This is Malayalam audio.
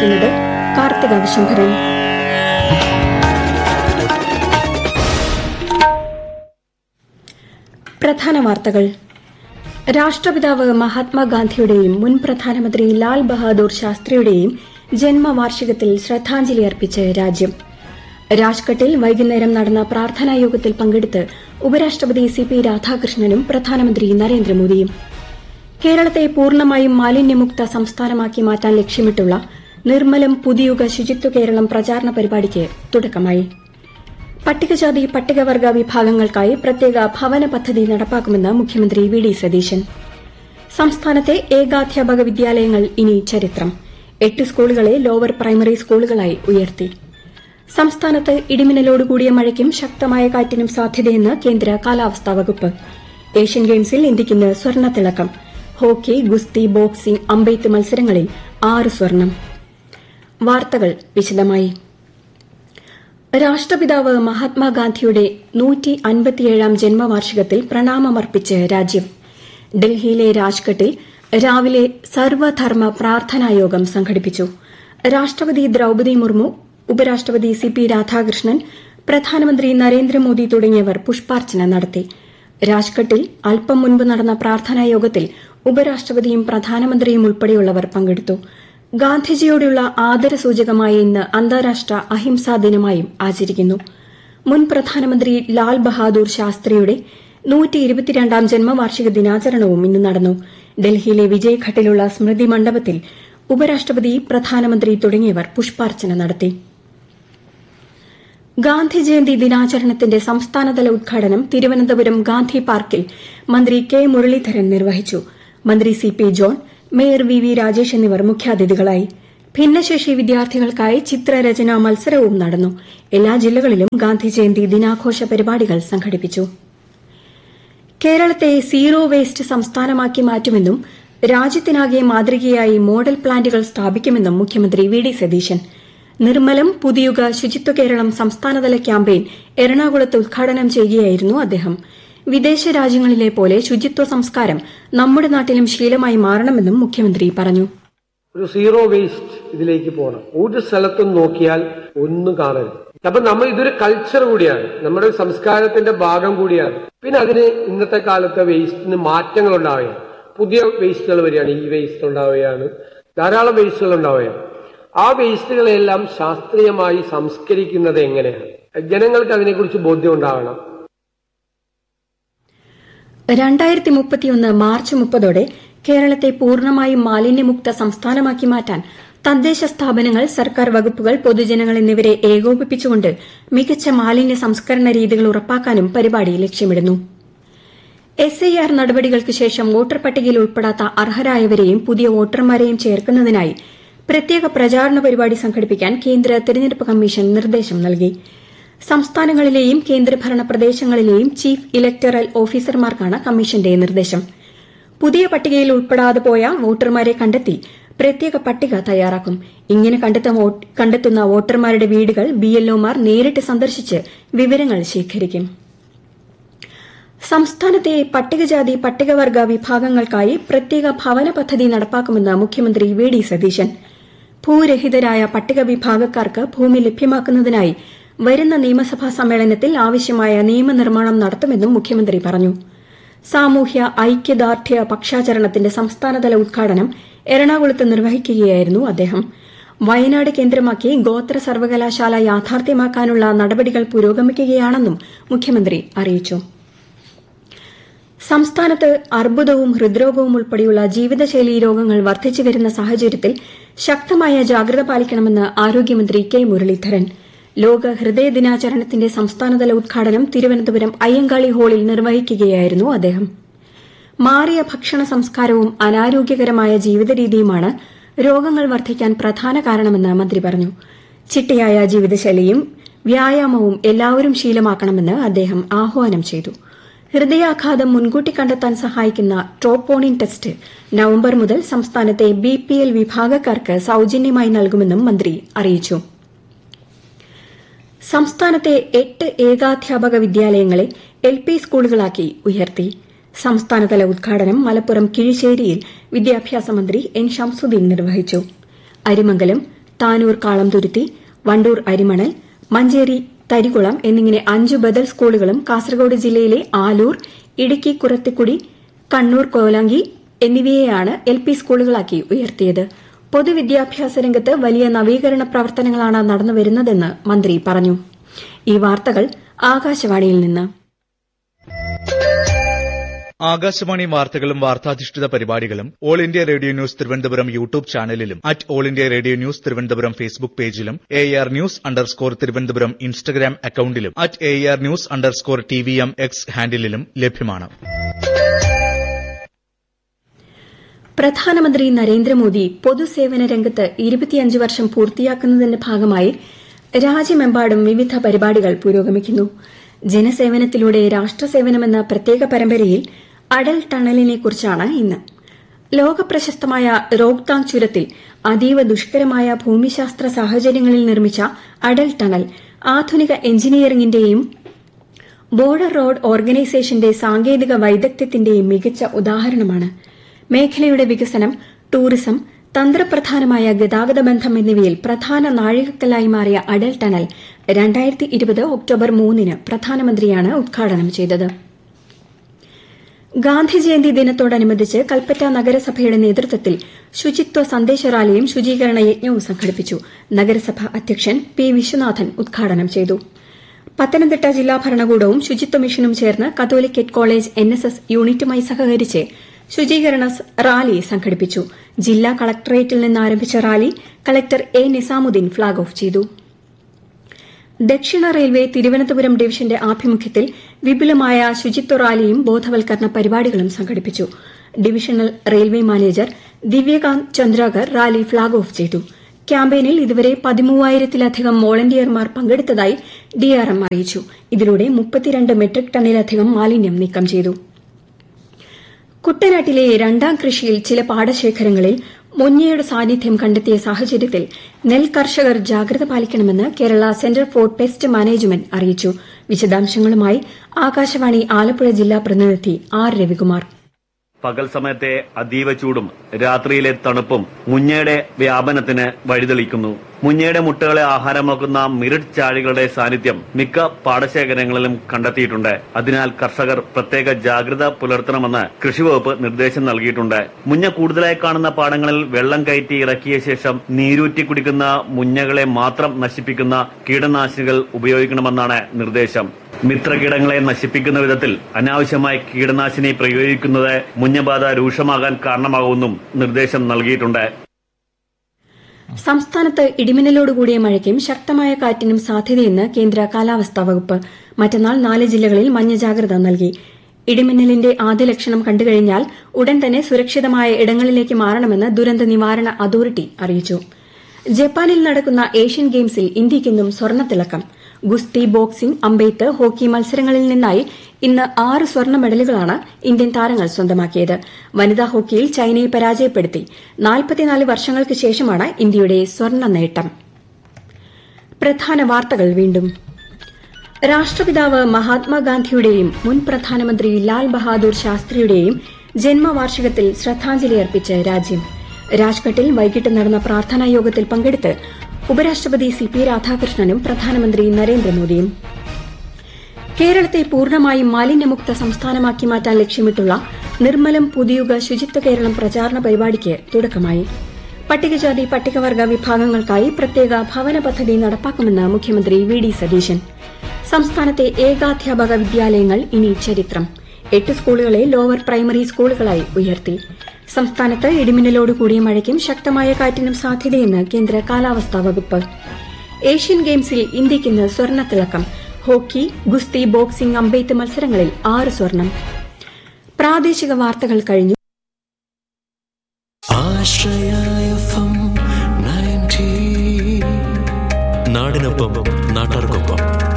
വായിക്കുന്നത് കാർത്തിക വിശംഭരൻ പ്രധാന വാർത്തകൾ രാഷ്ട്രപിതാവ് മഹാത്മാഗാന്ധിയുടെയും മുൻ പ്രധാനമന്ത്രി ലാൽ ബഹാദൂർ ശാസ്ത്രിയുടെയും ജന്മവാർഷികത്തിൽ ശ്രദ്ധാഞ്ജലി അർപ്പിച്ച് രാജ്യം രാജ്ഘട്ടിൽ വൈകുന്നേരം നടന്ന പ്രാർത്ഥനാ യോഗത്തിൽ പങ്കെടുത്ത് ഉപരാഷ്ട്രപതി സി പി രാധാകൃഷ്ണനും പ്രധാനമന്ത്രി നരേന്ദ്രമോദിയും കേരളത്തെ പൂർണ്ണമായും മാലിന്യമുക്ത സംസ്ഥാനമാക്കി മാറ്റാൻ ലക്ഷ്യമിട്ടുള്ള നിർമ്മലം പുതിയുഗ ശുചിത്വ കേരളം പ്രചാരണ പരിപാടിക്ക് തുടക്കമായി പട്ടികജാതി പട്ടികവർഗ വിഭാഗങ്ങൾക്കായി പ്രത്യേക ഭവന പദ്ധതി നടപ്പാക്കുമെന്ന് മുഖ്യമന്ത്രി വി ഡി സതീശൻ സംസ്ഥാനത്തെ ഏകാധ്യാപക വിദ്യാലയങ്ങൾ ഇനി ചരിത്രം എട്ട് സ്കൂളുകളെ ലോവർ പ്രൈമറി സ്കൂളുകളായി ഉയർത്തി സംസ്ഥാനത്ത് ഇടിമിന്നലോടുകൂടിയ മഴയ്ക്കും ശക്തമായ കാറ്റിനും സാധ്യതയെന്ന് കേന്ദ്ര കാലാവസ്ഥാ വകുപ്പ് ഏഷ്യൻ ഗെയിംസിൽ ഇന്ത്യയ്ക്കിന്ന് സ്വർണ്ണത്തിളക്കം ഹോക്കി ഗുസ്തി ബോക്സിംഗ് അമ്പെയ്ത്ത് മത്സരങ്ങളിൽ ആറ് സ്വർണം വാർത്തകൾ വിശദമായി രാഷ്ട്രപിതാവ് മഹാത്മാഗാന്ധിയുടെ നൂറ്റി അൻപത്തിയേഴാം ജന്മവാർഷികത്തിൽ പ്രണാമമർപ്പിച്ച് രാജ്യം ഡൽഹിയിലെ രാജ്ഘട്ടിൽ രാവിലെ സർവധർമ്മ പ്രാർത്ഥനായോഗം സംഘടിപ്പിച്ചു രാഷ്ട്രപതി ദ്രൌപദി മുർമു ഉപരാഷ്ട്രപതി സി പി രാധാകൃഷ്ണൻ പ്രധാനമന്ത്രി നരേന്ദ്രമോദി തുടങ്ങിയവർ പുഷ്പാർച്ചന നടത്തി രാജ്ഘട്ടിൽ അല്പം മുൻപ് നടന്ന പ്രാർത്ഥനായോഗത്തിൽ ഉപരാഷ്ട്രപതിയും പ്രധാനമന്ത്രിയും ഉൾപ്പെടെയുള്ളവർ പങ്കെടുത്തു ഗാന്ധിജിയോടുള്ള ആദരസൂചകമായ ഇന്ന് അന്താരാഷ്ട്ര അഹിംസാ ദിനമായും ആചരിക്കുന്നു മുൻ പ്രധാനമന്ത്രി ലാൽ ബഹാദൂർ ശാസ്ത്രിയുടെ നൂറ്റി ഇരുപത്തിരണ്ടാം ജന്മവാർഷിക ദിനാചരണവും ഇന്ന് നടന്നു ഡൽഹിയിലെ വിജയ്ഘട്ടിലുള്ള സ്മൃതി മണ്ഡപത്തിൽ ഉപരാഷ്ട്രപതി പ്രധാനമന്ത്രി തുടങ്ങിയവർ പുഷ്പാർച്ചന നടത്തി ഗാന്ധി ജയന്തി ദിനാചരണത്തിന്റെ സംസ്ഥാനതല ഉദ്ഘാടനം തിരുവനന്തപുരം ഗാന്ധി പാർക്കിൽ മന്ത്രി കെ മുരളീധരൻ നിർവഹിച്ചു മന്ത്രി C P John mayor V V Rajesh എന്നിവർ മുഖ്യാതിഥികളായി ഭിന്നശേഷി വിദ്യാർത്ഥികൾക്കായി ചിത്രരചനാ മത്സരവും നടന്നു എല്ലാ ജില്ലകളിലും ഗാന്ധി ജയന്തി ദിനാഘോഷ പരിപാടികൾ സംഘടിപ്പിച്ചു കേരളത്തെ സീറോ വേസ്റ്റ് സംസ്ഥാനമാക്കി മാറ്റുമെന്നും രാജ്യത്തിനാകെ മാതൃകയായി മോഡൽ പ്ലാന്റുകൾ സ്ഥാപിക്കുമെന്നും മുഖ്യമന്ത്രി വി ഡി സതീശൻ നിർമ്മലം പുതിയുഗ ശുചിത്വ കേരളം സംസ്ഥാനതല ക്യാമ്പയിൻ എറണാകുളത്ത് ഉദ്ഘാടനം ചെയ്യുകയായിരുന്നു അദ്ദേഹം വിദേശ രാജ്യങ്ങളിലെ പോലെ ശുചിത്വ സംസ്കാരം നമ്മുടെ നാട്ടിലും ശീലമായി മാറണമെന്നും മുഖ്യമന്ത്രി പറഞ്ഞു ഒരു സീറോ വേസ്റ്റ് ഇതിലേക്ക് പോകണം ഒരു സ്ഥലത്തും നോക്കിയാൽ ഒന്നും കാണരുത് അപ്പൊ നമ്മൾ ഇതൊരു കൾച്ചർ കൂടിയാണ് നമ്മുടെ ഒരു സംസ്കാരത്തിന്റെ ഭാഗം കൂടിയാണ് പിന്നെ അതിന് ഇന്നത്തെ കാലത്തെ വേസ്റ്റിന് മാറ്റങ്ങൾ ഉണ്ടാവുകയാണ് പുതിയ വേസ്റ്റുകൾ വരികയാണ് ഈ വേസ്റ്റ് ഉണ്ടാവുകയാണ് ധാരാളം വേസ്റ്റുകൾ ഉണ്ടാവുകയാണ് ആ വേസ്റ്റുകളെല്ലാം ശാസ്ത്രീയമായി സംസ്കരിക്കുന്നത് എങ്ങനെയാണ് ജനങ്ങൾക്ക് അതിനെക്കുറിച്ച് ബോധ്യം ഉണ്ടാവണം രണ്ടായിരത്തി മുപ്പത്തിയൊന്ന് മാർച്ച് മുപ്പതോടെ കേരളത്തെ പൂർണ്ണമായും മാലിന്യമുക്ത സംസ്ഥാനമാക്കി മാറ്റാൻ തദ്ദേശ സ്ഥാപനങ്ങൾ സർക്കാർ വകുപ്പുകൾ പൊതുജനങ്ങൾ എന്നിവരെ ഏകോപിപ്പിച്ചുകൊണ്ട് മികച്ച മാലിന്യ സംസ്കരണ രീതികൾ ഉറപ്പാക്കാനും പരിപാടി ലക്ഷ്യമിടുന്നു എസ് ഐ ആർ നടപടികൾക്ക് ശേഷം വോട്ടർ പട്ടികയിൽ ഉൾപ്പെടാത്ത അർഹരായവരെയും പുതിയ വോട്ടർമാരെയും ചേർക്കുന്നതിനായി പ്രത്യേക പ്രചാരണ പരിപാടി സംഘടിപ്പിക്കാൻ കേന്ദ്ര തെരഞ്ഞെടുപ്പ് കമ്മീഷൻ നിർദ്ദേശം നൽകി സംസ്ഥാനങ്ങളിലെയും കേന്ദ്രഭരണ പ്രദേശങ്ങളിലെയും ചീഫ് ഇലക്ടറൽ ഓഫീസർമാർക്കാണ് കമ്മീഷന്റെ നിർദ്ദേശം പുതിയ പട്ടികയിൽ ഉൾപ്പെടാതെ പോയ വോട്ടർമാരെ കണ്ടെത്തി പ്രത്യേക പട്ടിക തയ്യാറാക്കും ഇങ്ങനെ കണ്ടെത്തുന്ന വോട്ടർമാരുടെ വീടുകൾ ബിഎൽഒമാർ നേരിട്ട് സന്ദർശിച്ച് വിവരങ്ങൾ ശേഖരിക്കും സംസ്ഥാനത്തെ പട്ടികജാതി പട്ടികവർഗ വിഭാഗങ്ങൾക്കായി പ്രത്യേക ഭവന പദ്ധതി നടപ്പാക്കുമെന്ന് മുഖ്യമന്ത്രി വി ഡി സതീശൻ ഭൂരഹിതരായ പട്ടിക വിഭാഗക്കാർക്ക് ഭൂമി ലഭ്യമാക്കുന്നതിനായി വരുന്ന നിയമസഭാ സമ്മേളനത്തിൽ ആവശ്യമായ നിയമനിർമ്മാണം നടത്തുമെന്നും മുഖ്യമന്ത്രി പറഞ്ഞു സാമൂഹ്യ ഐക്യദാർഢ്യ പക്ഷാചരണത്തിന്റെ സംസ്ഥാനതല ഉദ്ഘാടനം എറണാകുളത്ത് നിർവഹിക്കുകയായിരുന്നു അദ്ദേഹം വയനാട് കേന്ദ്രമാക്കി ഗോത്ര സർവകലാശാല യാഥാർത്ഥ്യമാക്കാനുള്ള നടപടികൾ പുരോഗമിക്കുകയാണെന്നും മുഖ്യമന്ത്രി അറിയിച്ചു സംസ്ഥാനത്ത് അർബുദവും ഹൃദ്രോഗവും ഉൾപ്പെടെയുള്ള ജീവിതശൈലീ രോഗങ്ങൾ വർദ്ധിച്ചുവരുന്ന സാഹചര്യത്തിൽ ശക്തമായ ജാഗ്രത പാലിക്കണമെന്ന് ആരോഗ്യമന്ത്രി കെ മുരളീധരൻ ലോക ഹൃദയ ദിനാചരണത്തിന്റെ സംസ്ഥാനതല ഉദ്ഘാടനം തിരുവനന്തപുരം അയ്യങ്കാളി ഹാളിൽ നിർവഹിക്കുകയായിരുന്നു അദ്ദേഹം മാറിയ ഭക്ഷണ സംസ്കാരവും അനാരോഗ്യകരമായ ജീവിതരീതിയുമാണ് രോഗങ്ങൾ വർദ്ധിക്കാൻ പ്രധാന കാരണമെന്ന് മന്ത്രി പറഞ്ഞു ചിട്ടയായ ജീവിതശൈലിയും വ്യായാമവും എല്ലാവരും ശീലമാക്കണമെന്ന് അദ്ദേഹം ആഹ്വാനം ചെയ്തു ഹൃദയാഘാതം മുൻകൂട്ടി കണ്ടെത്താൻ സഹായിക്കുന്ന ട്രോപ്പോണിൻ ടെസ്റ്റ് നവംബർ മുതൽ സംസ്ഥാനത്തെ ബിപിഎൽ വിഭാഗക്കാർക്ക് സൌജന്യമായി നൽകുമെന്നും മന്ത്രി അറിയിച്ചു സംസ്ഥാനത്തെ എട്ട് ഏകാധ്യാപക വിദ്യാലയങ്ങളെ എൽ പി സ്കൂളുകളാക്കി ഉയർത്തി സംസ്ഥാനതല ഉദ്ഘാടനം മലപ്പുറം കിഴിശ്ശേരിയിൽ വിദ്യാഭ്യാസ മന്ത്രി എൻ ഷംസുദ്ദീൻ നിർവഹിച്ചു അരിമംഗലം താനൂർ കാളംതുരുത്തി വണ്ടൂർ അരിമണൽ മഞ്ചേരി തരികുളം എന്നിങ്ങനെ അഞ്ചു ബദൽ സ്കൂളുകളും കാസർഗോഡ് ജില്ലയിലെ ആലൂർ ഇടുക്കി കുറത്തിക്കുടി കണ്ണൂർ കോലാങ്കി എന്നിവയെയാണ് എൽ പി സ്കൂളുകളാക്കി ഉയർത്തിയത് പൊതുവിദ്യാഭ്യാസ രംഗത്ത് വലിയ നവീകരണ പ്രവർത്തനങ്ങളാണ് നടന്നുവരുന്നതെന്ന് മന്ത്രി പറഞ്ഞു ഈ വാർത്തകൾ ആകാശവാണിയിൽ നിന്ന് ആകാശവാണി വാർത്തകളും വാർത്താധിഷ്ഠിത പരിപാടികളും all India radio news Thiruvananthapuram YouTube ചാനലിലും at all India radio news Thiruvananthapuram Facebook പേജിലും A R news underscore Thiruvananthapuram Instagram അക്കൌണ്ടിലും at A R news underscore T V M X ഹാൻഡിലും ലഭ്യമാണ് പ്രധാനമന്ത്രി നരേന്ദ്രമോദി പൊതുസേവന രംഗത്ത് ഇരുപത്തിയഞ്ച് വർഷം പൂർത്തിയാക്കുന്നതിന്റെ ഭാഗമായി രാജ്യമെമ്പാടും വിവിധ പരിപാടികൾ പുരോഗമിക്കുന്നു ജനസേവനത്തിലൂടെ രാഷ്ട്രസേവനമെന്ന പ്രത്യേക പരമ്പരയിൽ അടൽ ടണലിനെക്കുറിച്ചാണ് ഇന്ന് ലോകപ്രശസ്തമായ റോഹ്താങ് ചുരത്തിൽ അതീവ ദുഷ്കരമായ ഭൂമിശാസ്ത്ര സാഹചര്യങ്ങളിൽ നിർമ്മിച്ച അടൽ ടണൽ ആധുനിക എഞ്ചിനീയറിംഗിന്റെയും ബോർഡർ റോഡ് ഓർഗനൈസേഷന്റെ സാങ്കേതിക വൈദഗ്ധ്യത്തിന്റെയും മികച്ച ഉദാഹരണമാണ് മേഖലയുടെ വികസനം ടൂറിസം തന്ത്രപ്രധാനമായ ഗതാഗത ബന്ധം എന്നിവയിൽ പ്രധാന നാഴികക്കല്ലായി മാറിയ അടൽ ടണൽ രണ്ടായിരത്തി ഇരുപത് ഒക്ടോബർ മൂന്നിന് പ്രധാനമന്ത്രിയാണ് ഉദ്ഘാടനം ചെയ്തത് ഗാന്ധി ജയന്തി ദിനത്തോടനുബന്ധിച്ച് കൽപ്പറ്റ നഗരസഭയുടെ നേതൃത്വത്തിൽ ശുചിത്വ സന്ദേശ റാലിയും ശുചീകരണ യജ്ഞവും സംഘടിപ്പിച്ചു നഗരസഭ അധ്യക്ഷൻ പി വിശ്വനാഥൻ ഉദ്ഘാടനം ചെയ്തു പത്തനംതിട്ട ജില്ലാ ഭരണകൂടവും ശുചിത്വ മിഷനും ചേർന്ന് Catholicate college N S S യൂണിറ്റുമായി സഹകരിച്ച് ശുചീകരണ റാലി സംഘടിപ്പിച്ചു ജില്ലാ കളക്ടറേറ്റിൽ നിന്ന് ആരംഭിച്ച rally collector A Nizamuddin flag off ചെയ്തു ദക്ഷിണ റെയിൽവേ തിരുവനന്തപുരം ഡിവിഷന്റെ ആഭിമുഖ്യത്തിൽ വിപുലമായ ശുചിത്വ റാലിയും ബോധവൽക്കരണ പരിപാടികളും സംഘടിപ്പിച്ചു divisional railway manager Divyakant Chandrakar rally flag off ചെയ്തു ക്യാമ്പയിനിൽ ഇതുവരെ പതിമൂവായിരത്തിലധികം വോളണ്ടിയർമാർ പങ്കെടുത്തതായി ഡിആർഎം അറിയിച്ചു ഇതിലൂടെ മുപ്പത്തിരണ്ട് മെട്രിക് ടണ്ണിലധികം മാലിന്യം നീക്കം ചെയ്തു കുട്ടനാട്ടിലെ രണ്ടാം കൃഷിയിൽ ചില പാടശേഖരങ്ങളിൽ മുഞ്ഞയുടെ സാന്നിധ്യം കണ്ടെത്തിയ സാഹചര്യത്തിൽ നെൽ കർഷകർ ജാഗ്രത പാലിക്കണമെന്ന് Kerala centre for pest management അറിയിച്ചു വിശദാംശങ്ങളുമായി ആകാശവാണി ആലപ്പുഴ ജില്ലാ പ്രതിനിധി ആർ രവികുമാർ പകൽ സമയത്തെ അതീവ ചൂടും രാത്രിയിലെ തണുപ്പും മുഞ്ഞയുടെ വ്യാപനത്തിന് വഴിതെളിക്കുന്നു മുഞ്ഞയുടെ മുട്ടകളെ ആഹാരമാക്കുന്ന മിറിഡ് ചാഴികളുടെ സാന്നിധ്യം മിക്ക പാടശേഖരങ്ങളിലും കണ്ടെത്തിയിട്ടുണ്ട് അതിനാൽ കർഷകർ പ്രത്യേക ജാഗ്രത പുലർത്തണമെന്ന് കൃഷിവകുപ്പ് നിർദ്ദേശം നൽകിയിട്ടുണ്ട് മുഞ്ഞ കൂടുതലായി കാണുന്ന പാടങ്ങളിൽ വെള്ളം കയറ്റി ഇറക്കിയ ശേഷം നീരൂറ്റി കുടിക്കുന്ന മുഞ്ഞകളെ മാത്രം നശിപ്പിക്കുന്ന കീടനാശിനികൾ ഉപയോഗിക്കണമെന്നാണ് നിർദ്ദേശം മിത്രകീടങ്ങളെ നശിപ്പിക്കുന്ന വിധത്തിൽ അനാവശ്യമായി കീടനാശിനി പ്രയോഗിക്കുന്നത് മുഞ്ഞബാധ രൂക്ഷമാകാൻ കാരണമാകുമെന്നും നിർദ്ദേശം നൽകിയിട്ടുണ്ട് സംസ്ഥാനത്ത് ഇടിമിന്നലോടുകൂടിയ മഴയ്ക്കും ശക്തമായ കാറ്റിനും സാധ്യതയെന്ന് കേന്ദ്ര കാലാവസ്ഥാ വകുപ്പ് മറ്റന്നാൾ നാല് ജില്ലകളിൽ മഞ്ഞ ജാഗ്രത നൽകി ഇടിമിന്നലിന്റെ ആദ്യ ലക്ഷണം കണ്ടുകഴിഞ്ഞാൽ ഉടൻ തന്നെ സുരക്ഷിതമായ ഇടങ്ങളിലേക്ക് മാറണമെന്ന് ദുരന്ത നിവാരണ അതോറിറ്റി അറിയിച്ചു ജപ്പാനിൽ നടക്കുന്ന ഏഷ്യൻ ഗെയിംസിൽ ഇന്ത്യയ്ക്കിന്നും സ്വർണ്ണത്തിളക്കം ഗുസ്തി ബോക്സിംഗ് അമ്പെയ്ത്ത് ഹോക്കി മത്സരങ്ങളിൽ നിന്നായി ഇന്ന് ആറ് സ്വർണ്ണ മെഡലുകളാണ് ഇന്ത്യൻ താരങ്ങൾ സ്വന്തമാക്കിയത് വനിതാ ഹോക്കിയിൽ ചൈനയെ പരാജയപ്പെടുത്തി നാൽപ്പത്തിനാല് വർഷങ്ങൾക്ക് ശേഷമാണ് ഇന്ത്യയുടെ സ്വർണ്ണ നേട്ടം പ്രധാന വാർത്തകൾ വീണ്ടും രാഷ്ട്രപിതാവ് മഹാത്മാഗാന്ധിയുടെയും മുൻ പ്രധാനമന്ത്രി ലാൽ ബഹാദൂർ ശാസ്ത്രിയുടെയും ജന്മവാർഷികത്തിൽ ശ്രദ്ധാഞ്ജലി അർപ്പിച്ച് രാജ്യം രാജ്ഘട്ടിൽ വൈകിട്ട് നടന്ന പ്രാർത്ഥനാ യോഗത്തിൽ പങ്കെടുത്ത് ഉപരാഷ്ട്രപതി സി പി രാധാകൃഷ്ണനും പ്രധാനമന്ത്രി നരേന്ദ്രമോദിയും കേരളത്തെ പൂർണ്ണമായും മാലിന്യമുക്ത സംസ്ഥാനമാക്കി മാറ്റാൻ ലക്ഷ്യമിട്ടുള്ള നിർമ്മലം പുതിയുഗ ശുചിത്വ കേരളം പ്രചാരണ പരിപാടിക്ക് തുടക്കമായി പട്ടികജാതി പട്ടികവർഗ വിഭാഗങ്ങൾക്കായി പ്രത്യേക ഭവന പദ്ധതി നടപ്പാക്കുമെന്ന് മുഖ്യമന്ത്രി വി ഡി സതീശൻ സംസ്ഥാനത്തെ ഏകാധ്യാപക വിദ്യാലയങ്ങൾ ഇനി ചരിത്രം എട്ട് സ്കൂളുകളെ ലോവർ പ്രൈമറി സ്കൂളുകളായി ഉയർത്തി സംസ്ഥാനത്ത് ഇടിമിന്നലോട് കൂടിയ മഴയ്ക്കും ശക്തമായ കാറ്റിനും സാധ്യതയെന്ന് കേന്ദ്ര കാലാവസ്ഥാ വകുപ്പ് ഏഷ്യൻ ഗെയിംസിൽ ഇന്ത്യയ്ക്കിന്ന് സ്വർണ്ണത്തിളക്കം ഹോക്കി ഗുസ്തി ബോക്സിംഗ് അമ്പെയ്ത്ത് മത്സരങ്ങളിൽ ആറ് സ്വർണം പ്രാദേശിക വാർത്തകൾ കഴിഞ്ഞു ആശ്രയ എഫ് എം നയൻറ്റി നാടിനൊപ്പം നാട്ടാർക്കൊപ്പം